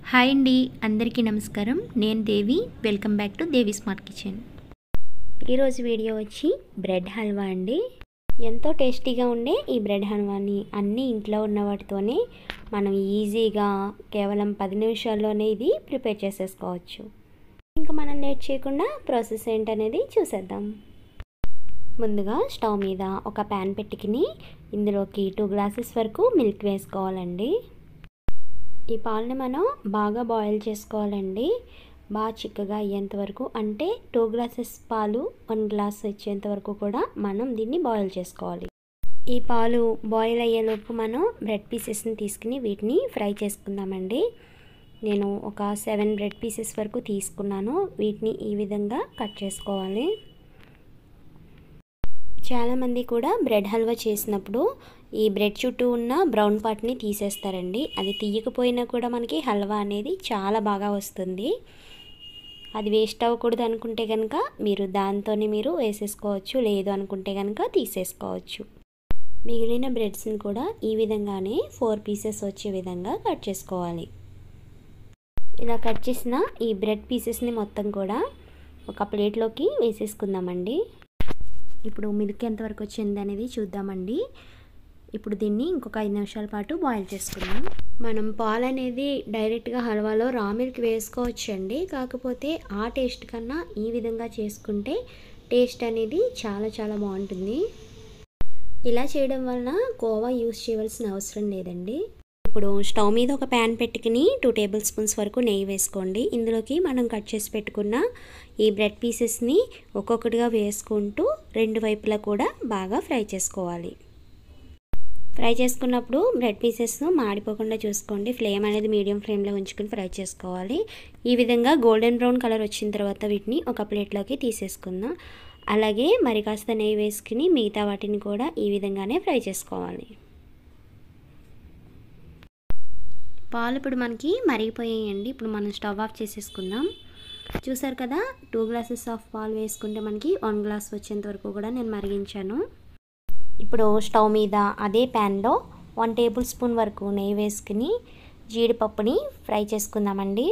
hi అండి అందరికీ నమస్కారం నేను Devi welcome back to Devi smart kitchen ఈరోజు వీడియో వచ్చి బ్రెడ్ హల్వా అండి ఎంతో టేస్టీగా ఉండే ఈ బ్రెడ్ హల్వాని అన్ని ఇంట్లో ఉన్న వాటితోనే మనం ఈజీగా కేవలం పది నిమిషాల్లోనే ఇది ప్రిపేర్ చేసేసుకోవచ్చు ఇంకా మనం లేట్ చేయకుండా ప్రాసెస్ ఏంటనేది చూసేద్దాం ముందుగా స్టవ్ మీద ఒక ప్యాన్ పెట్టుకుని ఇందులోకి టూ గ్లాసెస్ వరకు మిల్క్ వేసుకోవాలండి ఈ పాలని మనం బాగా బాయిల్ చేసుకోవాలండి బాగా చిక్కగా అయ్యేంత వరకు అంటే టూ గ్లాసెస్ పాలు వన్ గ్లాస్ వచ్చేంత వరకు కూడా మనం దీన్ని బాయిల్ చేసుకోవాలి ఈ పాలు బాయిల్ అయ్యేలోపు మనం బ్రెడ్ పీసెస్ని తీసుకుని వీటిని ఫ్రై చేసుకుందామండి నేను ఒక సెవెన్ బ్రెడ్ పీసెస్ వరకు తీసుకున్నాను వీటిని ఈ విధంగా కట్ చేసుకోవాలి చాలామంది కూడా బ్రెడ్ హల్వా చేసినప్పుడు ఈ బ్రెడ్ చుట్టూ ఉన్న బ్రౌన్ పార్ట్ని తీసేస్తారండి అది తీయకపోయినా కూడా మనకి హల్వా అనేది చాలా బాగా వస్తుంది అది వేస్ట్ అవ్వకూడదు అనుకుంటే కనుక మీరు దాంతోనే మీరు వేసేసుకోవచ్చు లేదు అనుకుంటే కనుక తీసేసుకోవచ్చు మిగిలిన బ్రెడ్స్ని కూడా ఈ విధంగానే ఫోర్ పీసెస్ వచ్చే విధంగా కట్ చేసుకోవాలి ఇలా కట్ చేసిన ఈ బ్రెడ్ పీసెస్ని మొత్తం కూడా ఒక ప్లేట్లోకి వేసేసుకుందామండి ఇప్పుడు మిల్క్ ఎంతవరకు వచ్చింది అనేది చూద్దామండి ఇప్పుడు దీన్ని ఇంకొక ఐదు నిమిషాల పాటు బాయిల్ చేసుకుందాం మనం పాలు అనేది డైరెక్ట్గా హల్వాలో రా మిల్క్ వేసుకోవచ్చు అండి కాకపోతే ఆ టేస్ట్ కన్నా ఈ విధంగా చేసుకుంటే టేస్ట్ అనేది చాలా చాలా బాగుంటుంది ఇలా చేయడం వలన కోవా యూస్ చేయవలసిన అవసరం లేదండి ఇప్పుడు స్టవ్ మీద ఒక ప్యాన్ పెట్టుకుని టూ టేబుల్ స్పూన్స్ వరకు నెయ్యి వేసుకోండి ఇందులోకి మనం కట్ చేసి పెట్టుకున్న ఈ బ్రెడ్ పీసెస్ని ఒక్కొక్కటిగా వేసుకుంటూ రెండు వైపులా కూడా బాగా ఫ్రై చేసుకోవాలి ఫ్రై చేసుకున్నప్పుడు బ్రెడ్ పీసెస్ మాడిపోకుండా చూసుకోండి ఫ్లేమ్ అనేది మీడియం ఫ్లేమ్లో ఉంచుకొని ఫ్రై చేసుకోవాలి ఈ విధంగా గోల్డెన్ బ్రౌన్ కలర్ వచ్చిన తర్వాత వీటిని ఒక ప్లేట్లోకి తీసేసుకుందాం అలాగే మరి కాస్త నెయ్యి వేసుకుని మిగతా వాటిని కూడా ఈ విధంగానే ఫ్రై చేసుకోవాలి పాలు ఇప్పుడు మనకి మరిగిపోయాయండి ఇప్పుడు మనం స్టవ్ ఆఫ్ చేసేసుకుందాం చూసారు కదా టూ గ్లాసెస్ ఆఫ్ పాలు వేసుకుంటే మనకి వన్ గ్లాస్ వచ్చేంత వరకు కూడా నేను మరిగించాను ఇప్పుడు స్టవ్ మీద అదే ప్యాన్లో వన్ టేబుల్ స్పూన్ వరకు నెయ్యి వేసుకుని జీడిపప్పుని ఫ్రై చేసుకుందామండి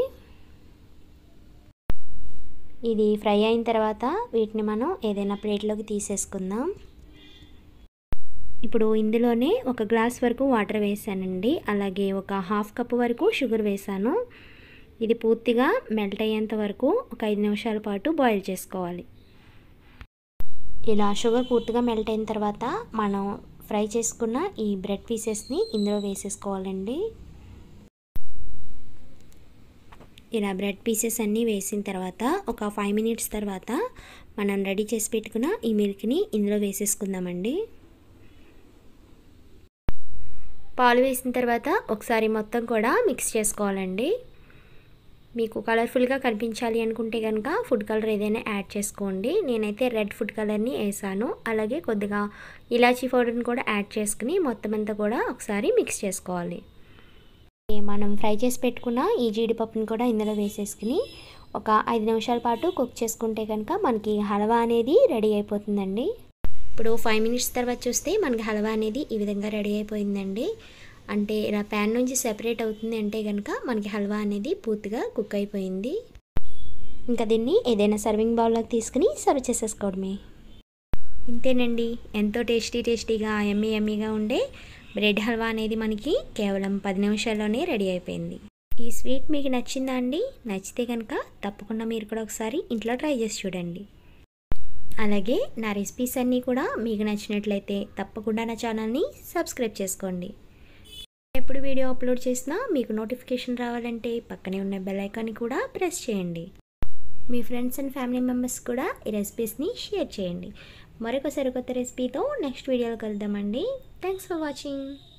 ఇది ఫ్రై అయిన తర్వాత వీటిని మనం ఏదైనా ప్లేట్లోకి తీసేసుకుందాం ఇప్పుడు ఇందులోనే ఒక గ్లాస్ వరకు వాటర్ వేసానండి అలాగే ఒక హాఫ్ కప్ వరకు షుగర్ వేసాను ఇది పూర్తిగా మెల్ట్ అయ్యేంత వరకు ఒక ఐదు నిమిషాల పాటు బాయిల్ చేసుకోవాలి ఇలా షుగర్ పూర్తిగా మెల్ట్ అయిన తర్వాత మనం ఫ్రై చేసుకున్న ఈ బ్రెడ్ పీసెస్ని ఇందులో వేసేసుకోవాలండి ఇలా బ్రెడ్ పీసెస్ అన్నీ వేసిన తర్వాత ఒక ఫైవ్ మినిట్స్ తర్వాత మనం రెడీ చేసి పెట్టుకున్న ఈ మిల్క్ని ఇందులో వేసేసుకుందామండి పాలు వేసిన తర్వాత ఒకసారి మొత్తం కూడా మిక్స్ చేసుకోవాలండి మీకు కలర్ఫుల్గా కనిపించాలి అనుకుంటే కనుక ఫుడ్ కలర్ ఏదైనా యాడ్ చేసుకోండి నేనైతే రెడ్ ఫుడ్ కలర్ని వేసాను అలాగే కొద్దిగా ఇలాచీ పౌడర్ని కూడా యాడ్ చేసుకుని మొత్తం అంతా కూడా ఒకసారి మిక్స్ చేసుకోవాలి మనం ఫ్రై చేసి పెట్టుకున్న ఈ జీడిపప్పుని కూడా ఇందులో వేసేసుకుని ఒక ఐదు నిమిషాల పాటు కుక్ చేసుకుంటే కనుక మనకి హల్వా అనేది రెడీ అయిపోతుందండి ఇప్పుడు ఫైవ్ మినిట్స్ తర్వాత చూస్తే మనకి హల్వా అనేది ఈ విధంగా రెడీ అయిపోయిందండి అంటే ఇలా ప్యాన్ నుంచి సెపరేట్ అవుతుంది అంటే కనుక మనకి హల్వా అనేది పూర్తిగా కుక్ అయిపోయింది ఇంకా దీన్ని ఏదైనా సర్వింగ్ బౌల్లోకి తీసుకుని సర్వ్ చేసేసుకోవడమే ఇంతేనండి ఎంతో టేస్టీ టేస్టీగా ఎమ్మీ ఎమ్మీగా ఉండే బ్రెడ్ హల్వా అనేది మనకి కేవలం పది నిమిషాల్లోనే రెడీ అయిపోయింది ఈ స్వీట్ మీకు నచ్చిందా అండి నచ్చితే కనుక తప్పకుండా మీరు కూడా ఒకసారి ఇంట్లో ట్రై చేసి చూడండి అలాగే నా రెసిపీస్ అన్నీ కూడా మీకు నచ్చినట్లయితే తప్పకుండా నా ఛానల్ని సబ్స్క్రైబ్ చేసుకోండి ఎప్పుడు వీడియో అప్లోడ్ చేసినా మీకు నోటిఫికేషన్ రావాలంటే పక్కనే ఉన్న బెల్ ఐకాన్ని కూడా ప్రెస్ చేయండి మీ ఫ్రెండ్స్ అండ్ ఫ్యామిలీ మెంబర్స్ కూడా ఈ రెసిపీస్ని షేర్ చేయండి మరొక సరికొత్త రెసిపీతో నెక్స్ట్ వీడియోలో కలుద్దామండి థ్యాంక్స్ ఫర్ వాచింగ్